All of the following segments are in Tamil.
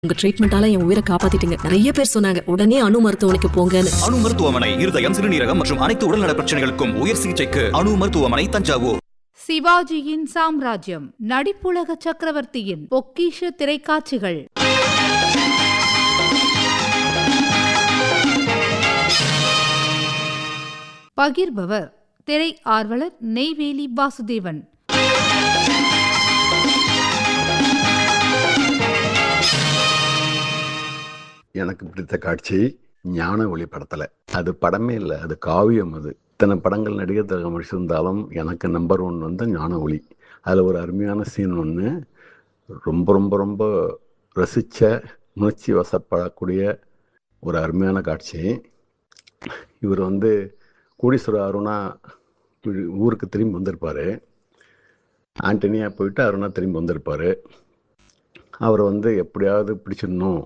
உங்க ட்ரீட்மெண்டால என் உயிரை காப்பாத்திட்டீங்க நிறைய பேர் சொன்னாங்க உடனே அணு மருத்துவமனைக்கு போங்கன்னு அணு மருத்துவமனை இருதயம் சிறுநீரகம் மற்றும் அனைத்து உடல்நல பிரச்சனைகளுக்கும் உயர் சிகிச்சைக்கு அணு மருத்துவமனை தஞ்சாவூர் சிவாஜியின் சாம்ராஜ்யம் நடிப்புலக சக்கரவர்த்தியின் பொக்கிஷ திரைக்காட்சிகள் பகிர்பவர் திரை ஆர்வலர் நெய்வேலி வாசுதேவன் எனக்கு பிடித்த காட்சி ஞான ஒளி படத்துல அது படமே இல்லை அது காவியம் அது இத்தனை படங்கள் நடிகர் திலகம் முடிச்சிருந்தாலும் எனக்கு நம்பர் ஒன் வந்து ஞான ஒளி அதில் ஒரு அருமையான சீன் ஒன்று ரொம்ப ரொம்ப ரொம்ப ரசித்த உணர்ச்சி வசப்படக்கூடிய ஒரு அருமையான காட்சி இவர் வந்து கோடீஸ்வர அருணா வீ- ஊருக்கு திரும்பி வந்திருப்பார் ஆண்டனியா போயிட்டு அருணா திரும்பி வந்திருப்பார் அவர் வந்து எப்படியாவது பிடிச்சிடணும்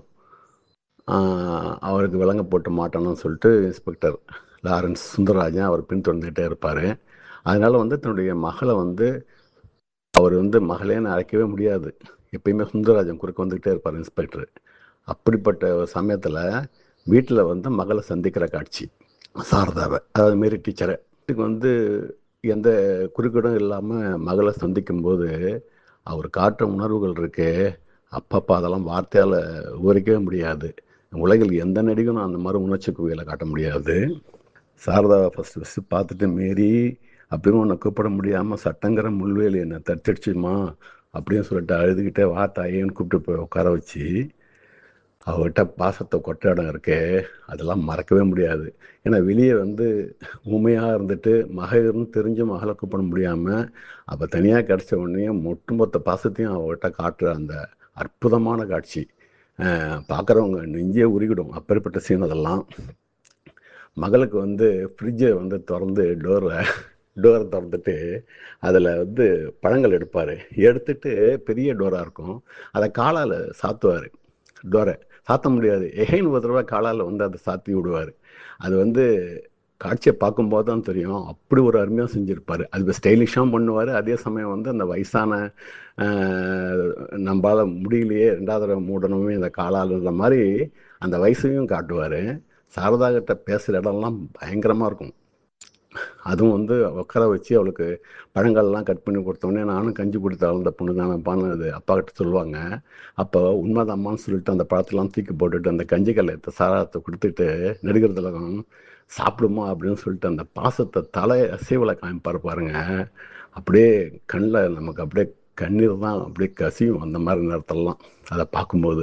ஆஹ் அவருக்கு விலங்க போட்டு மாட்டணும்னு சொல்லிட்டு இன்ஸ்பெக்டர் லாரன்ஸ் சுந்தரராஜன் அவர் பின்தொடர்ந்துகிட்டே இருப்பார் அதனால் வந்து தன்னுடைய மகளை வந்து அவர் வந்து மகளேன்னு அழைக்கவே முடியாது எப்பயுமே சுந்தரராஜன் குறுக்க வந்துக்கிட்டே இருப்பார் இன்ஸ்பெக்டர் அப்படிப்பட்ட ஒரு சமயத்தில் வீட்டில் வந்து மகளை சந்திக்கிற காட்சி சாரதாவை அதாவது மாரி டீச்சரை இதுக்கு வந்து எந்த குறுக்கிடும் இல்லாமல் மகளை சந்திக்கும்போது அவர் காட்டுற உணர்வுகள் இருக்கே அப்பப்போ அதெல்லாம் வார்த்தையால் விவரிக்கவே முடியாது உலகில் எந்த நடிகனும் அந்த மாதிரி உணர்ச்சி குவியலை காட்ட முடியாது சாரதாவை ஃபஸ்ட்டு ஃபஸ்ட்டு பார்த்துட்டு மீறி அப்படின்னு உன்னை கூப்பிட முடியாமல் சட்டங்கிற முள்வேலி என்னை தத்தடிச்சுமா அப்படின்னு சொல்லிட்டு அழுதுகிட்டே வா தாயேன்னு கூப்பிட்டு போய் உட்கார வச்சு அவர்கிட்ட பாசத்தை கொட்ட இடம் இருக்கே அதெல்லாம் மறக்கவே முடியாது ஏன்னா வெளியே வந்து ஊமையாக இருந்துட்டு மகளிர்னு தெரிஞ்ச மகளை கூப்பிட முடியாமல் அப்போ தனியாக கிடச்ச உடனே ஒட்டுமொத்த பாசத்தையும் அவர்கிட்ட காட்டுற அந்த அற்புதமான காட்சி பார்க்குறவங்க நெஞ்சே உருகிடும் அப்பேற்பட்ட சீன் அதெல்லாம் மகளுக்கு வந்து ஃப்ரிட்ஜை வந்து திறந்து டோரை டோரை திறந்துட்டு அதில் வந்து பழங்கள் எடுப்பார் எடுத்துட்டு பெரிய டோராக இருக்கும் அதை காலால் சாத்துவார் டோரை சாத்த முடியாது எகைன் ஒரு தடவை காலால் வந்து அதை சாத்தி விடுவார் அது வந்து காட்சியை பார்க்கும்போது தான் தெரியும் அப்படி ஒரு அருமையாக செஞ்சுருப்பார் அது ஸ்டைலிஷாகவும் பண்ணுவார் அதே சமயம் வந்து அந்த வயசான ஆஹ், நம்மளால முடியலையே ரெண்டாவது தடவை மூடணுமே இந்த காலாளுன்ற மாதிரி அந்த வயசையும் காட்டுவார் சாரதா கிட்ட பேசுகிற இடம்லாம் பயங்கரமாக இருக்கும் அதுவும் வந்து உட்கார வச்சு அவளுக்கு பழங்கள்லாம் கட் பண்ணி கொடுத்தோடனே நானும் கஞ்சி கொடுத்த வளர்ந்த பொண்ணு தானப்பான்னு அது அப்பா கிட்ட சொல்லுவாங்க அப்போ உண்மைதாம்மான்னு சொல்லிட்டு அந்த பழத்தெல்லாம் தூக்கி போட்டுட்டு அந்த கஞ்சி கல்லையத்தை சாரத்தை கொடுத்துட்டு நடிகர் திலகம் சாப்பிடுமா அப்படின்னு சொல்லிட்டு அந்த பாசத்தை தலை அசைவில் காமிப்பார் பாருங்க அப்படியே கண்ணில் நமக்கு அப்படியே கண்ணீர் தான் அப்படியே கசியும் அந்த மாதிரி நேரத்திலலாம் அதை பார்க்கும்போது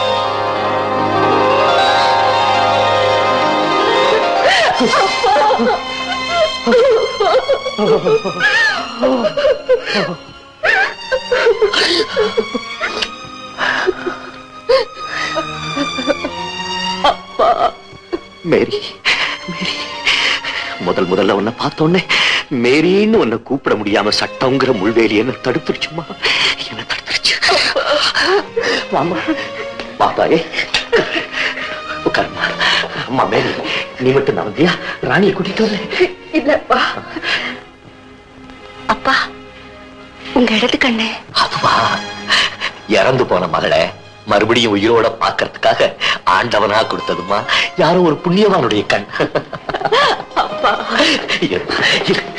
மேரி மேரி முதல் முதல்ல உன்னை பார்த்தோன்னே மேரின்னு உன்னை கூப்பிட முடியாம சட்டங்கிற முள்வேலி என்ன தடுத்துருச்சுமா என்ன தடுத்துருச்சு வாமா பாப்பாயே உட்காருமா அம்மா மேரி நீ மட்டும் தான் வந்தியா ராணியை கூட்டிட்டு வரல இல்லப்பா அப்பா உங்க இடது கண்ணு அதுவா இறந்து போன மகளை மறுபடியும் உயிரோட பார்க்கறதுக்காக ஆண்டவனா கொடுத்ததுமா யாரோ ஒரு புண்ணியவானுடைய கண் அப்பா இரு, இரு.